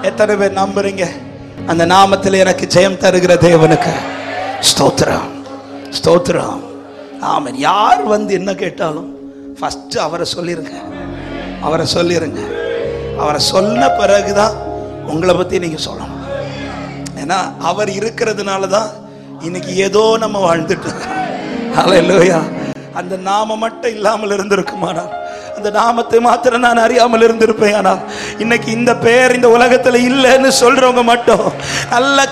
எத்தனை பேர் நம்புறீங்க அந்த நாமத்தில் எனக்கு ஜெயம் தருகிற தேவனுக்கு ஸ்தோத்திரம் ஸ்தோத்திரம் ஆமென் யார் வந்து என்ன கேட்டாலும் ஃபர்ஸ்ட் அவரை சொல்லிருங்க அவரை சொல்லிருங்க அவரை சொன்ன பிறகுதான் உங்களை பத்தி நீங்க சொல்லணும் ஏன்னா அவர் இருக்கிறதுனால தான் இன்னைக்கு ஏதோ நம்ம வாழ்ந்துட்டு இருக்கோம் ஹalleluya அந்த நாமம் மட்டும் இல்லாமல் இருந்திருக்குமானால் அந்த நாமத்தை மாத்திரம் நான் அறியாமல் இருந்திருப்பேன் ஆனால் இன்னைக்கு இந்த பெயர் இந்த உலகத்துல இல்லைன்னு சொல்றவங்க மட்டும் நல்ல